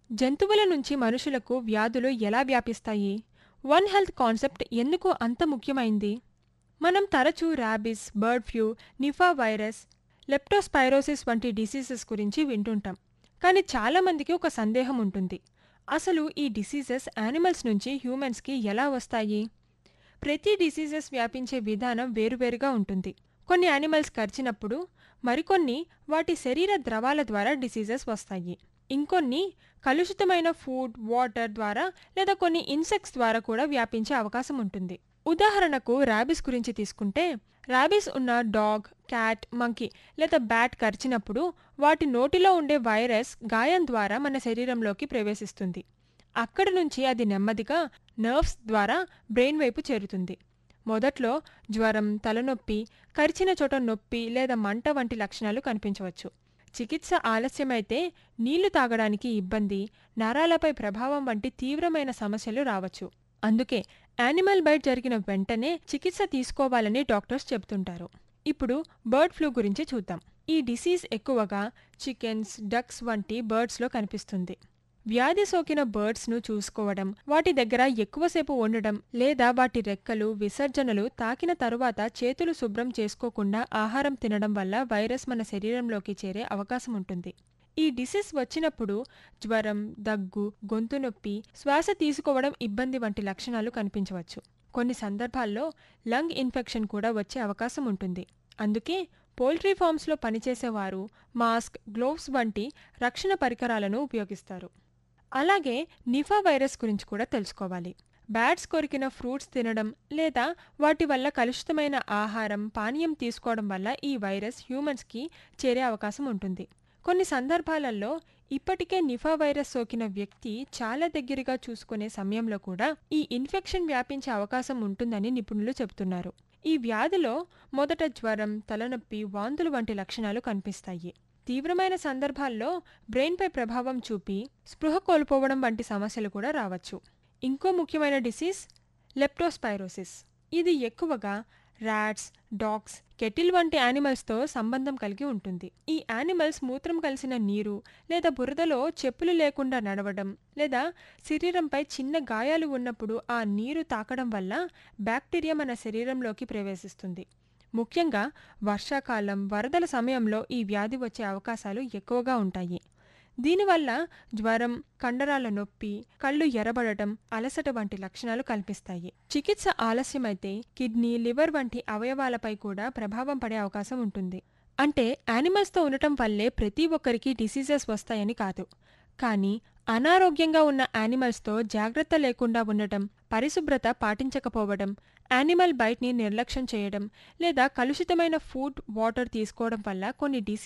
జంతువుల నుంచి మనుషులకు వ్యాధులు ఎలా వ్యాపిస్తాయి వన్ హెల్త్ కాన్సెప్ట్ ఎందుకు అంత ముఖ్యమైంది మనం తరచూ rabies bird flu Nipah virus leptospirosis వంటి డిసీజెస్ గురించి వింటుంటాం కానీ చాలామందికి ఒక సందేహం ఉంటుంది అసలు ఈ డిసీజెస్ యానిమల్స్ నుంచి హ్యూమన్స్కి ఎలా వస్తాయి ప్రతి డిసీజెస్ వ్యాపించే విధానం వేరువేరుగా ఉంటుంది కొన్ని యానిమల్స్ కరిచినప్పుడు మరికొన్ని వాటి శరీర ద్రవాల ద్వారా డిసీజెస్ వస్తాయి ఇంకొన్ని కలుషితమైన ఫుడ్ వాటర్ ద్వారా లేదా కొన్ని ఇన్సెక్ట్స్ ద్వారా కూడా వ్యాపించే అవకాశం ఉంటుంది ఉదాహరణకు ర్యాబిస్ గురించి తీసుకుంటే ర్యాబిస్ ఉన్న డాగ్ క్యాట్ మంకీ లేదా బ్యాట్ కరిచినప్పుడు వాటి నోటిలో ఉండే వైరస్ గాయం ద్వారా మన శరీరంలోకి ప్రవేశిస్తుంది అక్కడి నుంచి అది నెమ్మదిగా నర్వ్స్ ద్వారా బ్రెయిన్ వైపు చేరుతుంది మొదట్లో జ్వరం తలనొప్పి కరిచిన చోట నొప్పి లేదా మంట వంటి లక్షణాలు కనిపించవచ్చు చికిత్స ఆలస్యమైతే నీళ్లు తాగడానికి ఇబ్బంది నరాలపై ప్రభావం వంటి తీవ్రమైన సమస్యలు రావచ్చు అందుకే యానిమల్ బైట్ జరిగిన వెంటనే చికిత్స తీసుకోవాలని డాక్టర్స్ చెబుతుంటారు ఇప్పుడు బర్డ్ ఫ్లూ గురించి చూద్దాం ఈ డిసీజ్ ఎక్కువగా చికెన్స్ డక్స్ వంటి బర్డ్స్లో కనిపిస్తుంది వ్యాధి సోకిన బర్డ్స్ను చూసుకోవడం వాటి దగ్గర ఎక్కువసేపు ఉండడం లేదా వాటి రెక్కలు విసర్జనలు తాకిన తరువాత చేతులు శుభ్రం చేసుకోకుండా ఆహారం తినడం వల్ల వైరస్ మన శరీరంలోకి చేరే అవకాశం ఉంటుంది ఈ డిసీజ్ వచ్చినప్పుడు జ్వరం దగ్గు గొంతు నొప్పి శ్వాస తీసుకోవడం ఇబ్బంది వంటి లక్షణాలు కనిపించవచ్చు కొన్ని సందర్భాల్లో లంగ్ ఇన్ఫెక్షన్ కూడా వచ్చే అవకాశం ఉంటుంది అందుకే పౌల్ట్రీ ఫామ్స్లో పనిచేసేవారు మాస్క్ గ్లోవ్స్ వంటి రక్షణ పరికరాలను ఉపయోగిస్తారు అలాగే నిఫా వైరస్ గురించి కూడా తెలుసుకోవాలి బ్యాట్స్ కొరికిన ఫ్రూట్స్ తినడం లేదా వాటి వల్ల కలుషితమైన ఆహారం పానీయం తీసుకోవడం వల్ల ఈ వైరస్ హ్యూమన్స్కి చేరే అవకాశం ఉంటుంది కొన్ని సందర్భాలలో ఇప్పటికే నిఫా వైరస్ సోకిన వ్యక్తి చాలా దగ్గరగా చూసుకునే సమయంలో కూడా ఈ ఇన్ఫెక్షన్ వ్యాపించే అవకాశం ఉంటుందని నిపుణులు చెబుతున్నారు ఈ వ్యాధిలో మొదట జ్వరం తలనొప్పి వాంతులు వంటి లక్షణాలు కనిపిస్తాయి తీవ్రమైన సందర్భాల్లో బ్రెయిన్పై ప్రభావం చూపి స్పృహ కోల్పోవడం వంటి సమస్యలు కూడా రావచ్చు ఇంకో ముఖ్యమైన డిసీజ్ లెప్టోస్పైరోసిస్ ఇది ఎక్కువగా ర్యాట్స్ డాగ్స్ కెటిల్ వంటి యానిమల్స్తో సంబంధం కలిగి ఉంటుంది ఈ యానిమల్స్ మూత్రం కలిసిన నీరు లేదా బురదలో చెప్పులు లేకుండా నడవడం లేదా శరీరంపై చిన్న గాయాలు ఉన్నప్పుడు ఆ నీరు తాకడం వల్ల బ్యాక్టీరియా మన శరీరంలోకి ప్రవేశిస్తుంది ముఖ్యంగా వర్షాకాలం వరదల సమయంలో ఈ వ్యాధి వచ్చే అవకాశాలు ఎక్కువగా ఉంటాయి దీనివల్ల జ్వరం కండరాల నొప్పి కళ్ళు ఎర్రబడటం అలసట వంటి లక్షణాలు కనిపిస్తాయి చికిత్స ఆలస్యమైతే కిడ్నీ లివర్ వంటి అవయవాలపై కూడా ప్రభావం పడే అవకాశం ఉంటుంది అంటే యానిమల్స్తో ఉండటం వల్లే ప్రతి ఒక్కరికి డిసీజెస్ వస్తాయని కాదు కానీ అనారోగ్యంగా ఉన్న యానిమల్స్తో జాగ్రత్త లేకుండా ఉండటం పరిశుభ్రత పాటించకపోవడం యానిమల్ బైట్ని నిర్లక్ష్యం చేయడం లేదా కలుషితమైన ఫుడ్ వాటర్ తీసుకోవడం వల్ల కొన్ని డిసీజ్